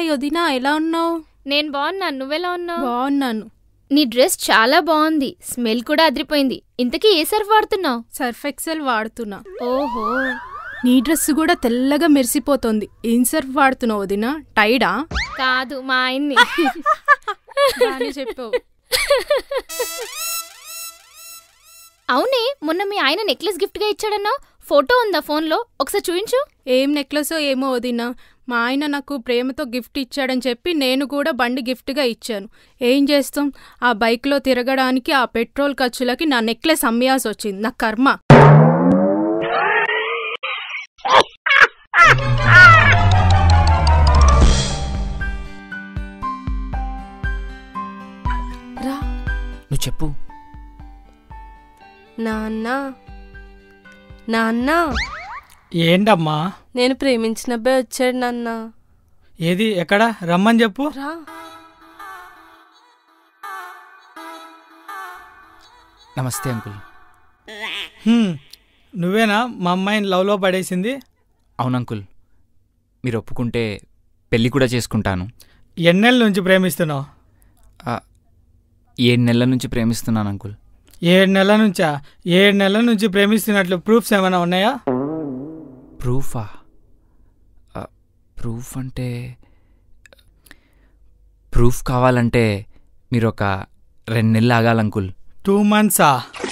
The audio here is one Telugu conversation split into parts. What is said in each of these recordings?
హాయ్ వదినా ఎలా ఉన్నావు నేను బాగున్నాను నువ్వెలా ఉన్నావు బాగున్నాను నీ డ్రెస్ చాలా బాగుంది స్మెల్ కూడా అదిరిపోయింది ఇంతకీ ఏ సర్ఫ్ వాడుతున్నావు సర్ఫ్ ఎక్సెల్ వాడుతున్నా ఓహో నీ డ్రెస్ కూడా తెల్లగా మెరిసిపోతుంది ఏం సర్ఫ్ వాడుతున్నావు వదినా టైడా కాదు మా ఆయన్ని బాగానే చెప్పావు అవునే మొన్న మీ ఆయన నెక్లెస్ గిఫ్ట్ గా ఇచ్చాడన్నావు ఫోటో ఉందా ఫోన్లో ఒకసారి చూయించు ఏం నెక్లెసో ఏమో వదినా మా ఆయన నాకు ప్రేమతో గిఫ్ట్ ఇచ్చాడని చెప్పి నేను కూడా బండి గిఫ్ట్గా ఇచ్చాను ఏం చేస్తాం ఆ బైక్లో తిరగడానికి ఆ పెట్రోల్ ఖర్చులకి నా నెక్లెస్ అమ్మేయాల్సి వచ్చింది నా కర్మ రా నువ్వు చెప్పు నాన్న నాన్న ఏంటమ్మా నేను ప్రేమించిన అబ్బాయి వచ్చాడు నాన్న ఏది ఎక్కడ రమ్మని చెప్పు రా నమస్తే అంకుల్ హ్మ్, నువ్వేనా మా అమ్మాయిని లవ్లో పడేసింది అవును అంకుల్ మీరు ఒప్పుకుంటే పెళ్ళి కూడా చేసుకుంటాను ఎన్నెళ్ళ నుంచి ప్రేమిస్తున్నావు ఆ, ఏడు నెలల నుంచి ప్రేమిస్తున్నాను అంకుల్ ఏడు నెలల నుంచా ఏడు నెలల నుంచి ప్రేమిస్తున్నట్లు ప్రూఫ్స్ ఏమైనా ఉన్నాయా ప్రూఫా ఆ, ప్రూఫ్ అంటే ప్రూఫ్ కావాలంటే మీరు ఒక రెండు నెలలు ఆగాలి అంకుల్ టూ మంత్సా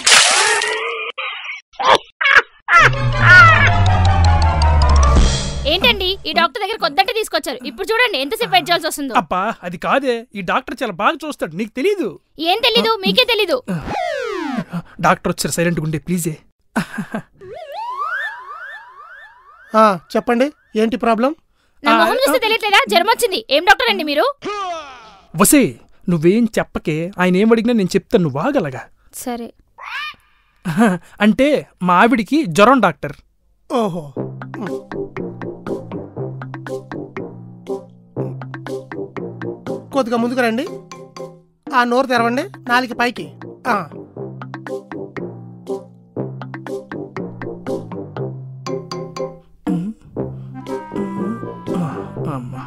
ఏంటండి ఈ డాక్టర్ దగ్గర కొద్దంటే తీసుకొచ్చారు ఇప్పుడు చూడండి ఎంతసేపు వెయిట్ చేయాల్సి వస్తుందో అబ్బా అది కాదే ఈ డాక్టర్ చాలా బాగా చూస్తాడు నీకు తెలీదు ఏం తెలీదు మీకే తెలీదు డాక్టర్ వచ్చారు సైలెంట్గా ఉండే ప్లీజే ఆ, చెప్పండి ఏంటి ప్రాబ్లం నా మొహం చూస్తే తెలియట్లేదా జ్వరం వచ్చింది ఏం డాక్టర్ అండి మీరు వసే నువ్వేం చెప్పకే ఆయన ఏం అడిగినా నేను చెప్తాను నువ్వు ఆగలగా సరే అంటే మా ఆవిడికి జ్వరం డాక్టర్ ఓహో కొద్దిగా ముందుకు రండి ఆ నోరు తెరవండి నాలుగు పైకి ఆ. అమ్మా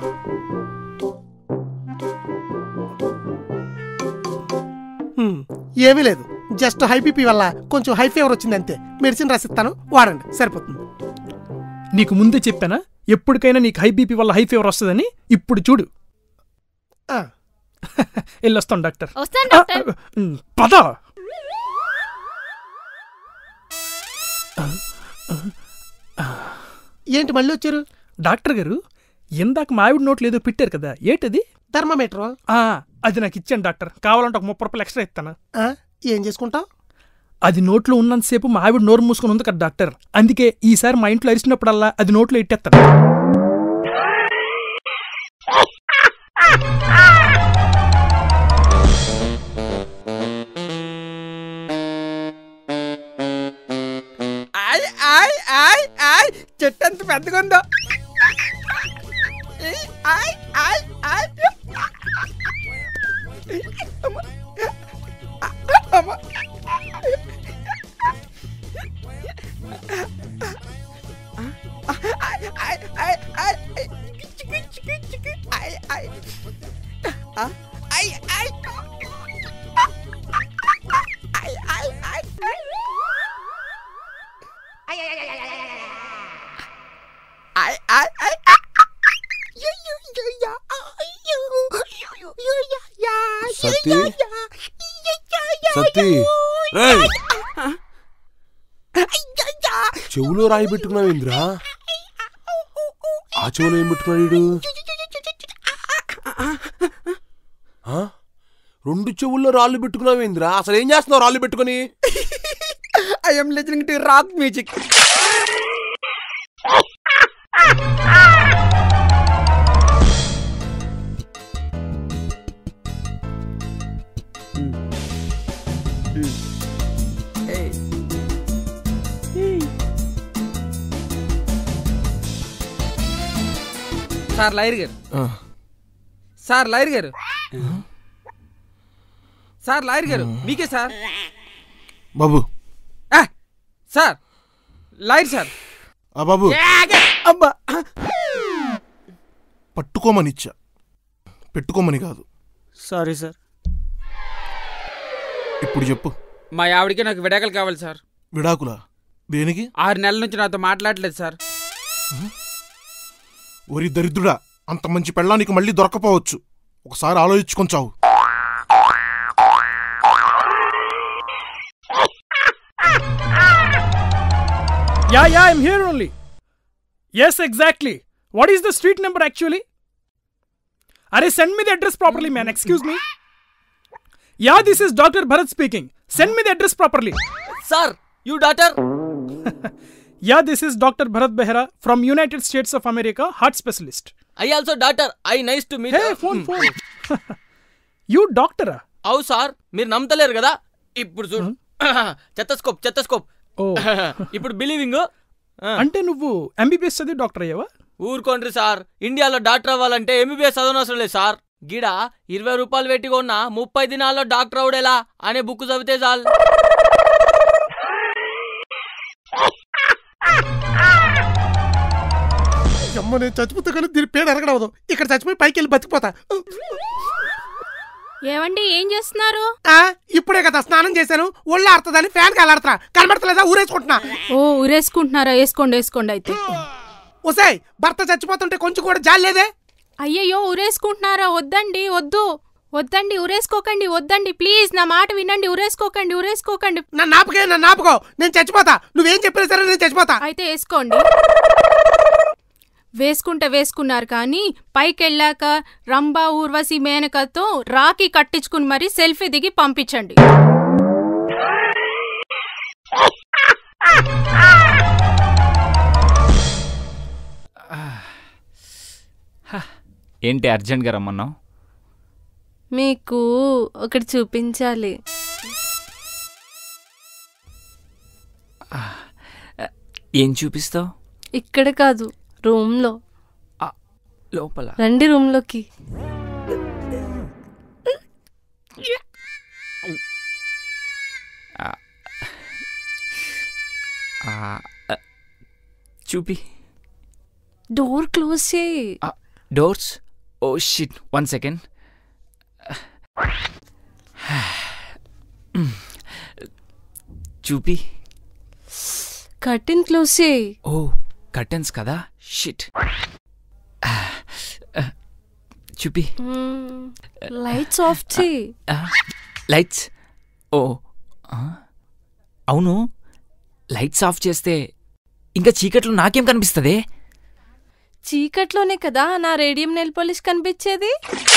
హ్మ్, ఏమీ లేదు జస్ట్ హై బీపీ వల్ల కొంచెం హై ఫీవర్ వచ్చింది అంతే మెడిసిన్ రాసిస్తాను వాడండి సరిపోతుంది నీకు ముందే చెప్పానా ఎప్పటికైనా నీకు హై బీపీ వల్ల హై ఫీవర్ వస్తుందని ఇప్పుడు చూడు ఆ, వెళ్ళొస్తాం డాక్టర్ వస్తాను డాక్టర్ ఉమ్, పద ఏంటి మళ్ళీ వచ్చారు డాక్టర్ గారు ఇందాక మా ఆవిడ నోట్లో ఏదో పెట్టారు కదా ఏటది థర్మామీటర్ ఆ, అది నాకు ఇచ్చాను డాక్టర్ కావాలంటే ఒక ముప్పై రూపాయలు ఎక్స్ట్రా ఇస్తాను ఏం చేసుకుంటావు అది నోట్లో ఉన్నంతసేపు మా ఆవిడ నోరు మూసుకొని ఉంది కదా డాక్టర్ అందుకే ఈసారి మా ఇంట్లో అరిచినప్పుడల్లా అది నోట్లో ఇట్టేస్తాను ఆయ్ ఆయ్ ఆయ్ ఆయ్ చెట్టు ఎంత పెద్దగా ఉందో ఏయ్, ఆయ్ ఆయ్ ఆయ్ అమ్మ. అమ్మ. ఆయ్, ఆయ్, ఆయ్, ఆయ్, ఆయ్. చిక్కు, చిక్కు, చిక్కు. ఆయ్, ఆయ్. ఆ, ఆయ్, ఆయ్. ఆయ్, ఆయ్, ఆయ్. Ai, ai, ai, ai. Yo, yo, yo, ya. Ay, yo, yo, yo, yo, ya, ya. Yo, సతీ? yo, ya. Ya, ya, ya, సతీ yo. రేయ్ Ay, ya, ya. చెవులో రాయి పెట్టుకున్నావు ఇంద్రా ఆ చెవులో ఏం పెట్టుకున్నాడు వీడు? ఆ? రెండు చెవుల్లో రాళ్ళు పెట్టుకున్నావు ఇంద్రా అసలు ఏం చేస్తున్నావు రాళ్ళు పెట్టుకుని I am listening to rock music. Hey. Sir lawyer గారు సార్ లాయర్ గారు సార్ లాయర్ గారు మీకే సార్ బాబు ఆ, సార్ లాయర్ సార్ ఆ బాబు అబ్బా పట్టుకోమనిచ్చా పెట్టుకోమని కాదు సారీ సార్ ఇప్పుడు చెప్పు మా ఆవిడకి నాకు విడాకులు కావాలి సార్ విడాకులా దేనికి ఆరు నెలల నుంచి నాతో మాట్లాడలేదు సార్ ఒరి దరిద్రుడా అంత మంచి పెళ్ళానికి మళ్ళీ దొరకపోవచ్చు ఒకసారి ఆలోచించుకొని చావు Yeah, yeah, I'm here only. Yes, exactly. What is the street number actually? Arey, send me the address properly, man. Excuse me. Yeah, this is Dr. Bharat speaking. Send me the address properly. Sir you daughter Yeah, this is Dr. Bharat Behra from United States of America, heart specialist. I also daughter I nice to meet Hey, phone, phone. you doctor? ah? అవు సార్ మీరు నమ్మతలేరు కదా ఇప్పుడు చూడు చెత్తస్కోప్ చెత్తస్కోప్ Oh. ఇప్పుడు బిలీవింగ్ అంటే నువ్వు ఎంబీబీఎస్ చదివి డాక్టర్ అయ్యావా ఊరుకోండ్రి సార్ ఇండియాలో డాక్టర్ అవ్వాలంటే ఎంబీబీఎస్ చదవనవసరం లేదు సార్ గిడ ఇరవై రూపాయలు పెట్టి కొన్న ముప్పై దినాల్లో డాక్టర్ అవుడేలా అనే బుక్ చదివితే చాలు అమ్మ నేను చచ్చిపోతే కానీ దీని పేరు ఎరగడవదు ఇక్కడ చచ్చిపోయి పైకి వెళ్ళి బతికిపోతా ఏవండి ఏం చేస్తున్నారు ఆ, ఇప్పుడే కదా స్నానం చేశాను ఒళ్ళు ఆడుతుందని ఫ్యాన్ కాలాడుతున్నా కనబడతలేదా ఊరేసుకుంటున్నా ఓ ఉరేసుకుంటున్నారా వేసుకోండి వేసుకోండి అయితే ఒసేయ్ భర్త చచ్చిపోతుంటే కొంచెం కూడా జాలి లేదే అయ్యయ్యో ఉరేసుకుంటున్నారా వద్దండి వద్దు వద్దండి ఉరేసుకోకండి వద్దండి ప్లీజ్ నా మాట వినండి ఉరేసుకోకండి ఉరేసుకోకండి నా నాపకే నా నాపకో నేను చచ్చిపోతా నువ్వేం చెప్పినా సరే నేను చచ్చిపోతా అయితే వేసుకోండి వేసుకుంటే వేసుకున్నారు కానీ పైకెళ్ళాక రంభా ఊర్వశి మేనకతో రాఖీ కట్టించుకుని మరీ సెల్ఫీ దిగి పంపించండి ఏంటి అర్జెంట్గా రమ్మన్నావు మీకు ఒకటి చూపించాలి ఏం చూపిస్తావు ఇక్కడ కాదు రూమ్లో లోపల రండి రూమ్లోకి ఆ, ఆ, చూపి డోర్ క్లోజ్ చేయి doors oh shit one second చూపి కర్టెన్ క్లోజ్ చేయి ఓ కర్టన్స్ కదా షిట్ చూపి లైట్స్ ఆఫ్ చేయి లైట్స్ ఓ ఆ, అవును లైట్స్ ఆఫ్ చేస్తే ఇంకా చీకట్లో నాకేం కనిపిస్తుంది చీకట్లోనే కదా నా రేడియం నెల్ పాలిష్ కనిపించేది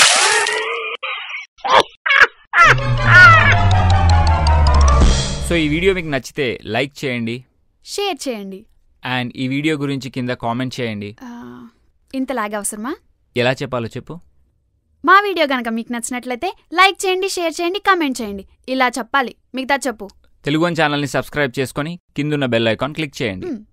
సో ఈ వీడియో మీకు నచ్చితే లైక్ చేయండి షేర్ చేయండి అండ్ ఈ వీడియో గురించి కింద కామెంట్ చేయండి ఆ, ఇంతలాగా అవసరమా ఎలా చెప్పాలో చెప్పు మా వీడియో కనుక మీకు నచ్చినట్లయితే లైక్ చేయండి షేర్ చేయండి కామెంట్ చేయండి ఇలా చెప్పాలి మిగతా చెప్పు తెలుగు వన్ ఛానల్ని సబ్స్క్రైబ్ చేసుకొని కిందున్న బెల్ ఐకాన్ క్లిక్ చేయండి మ్.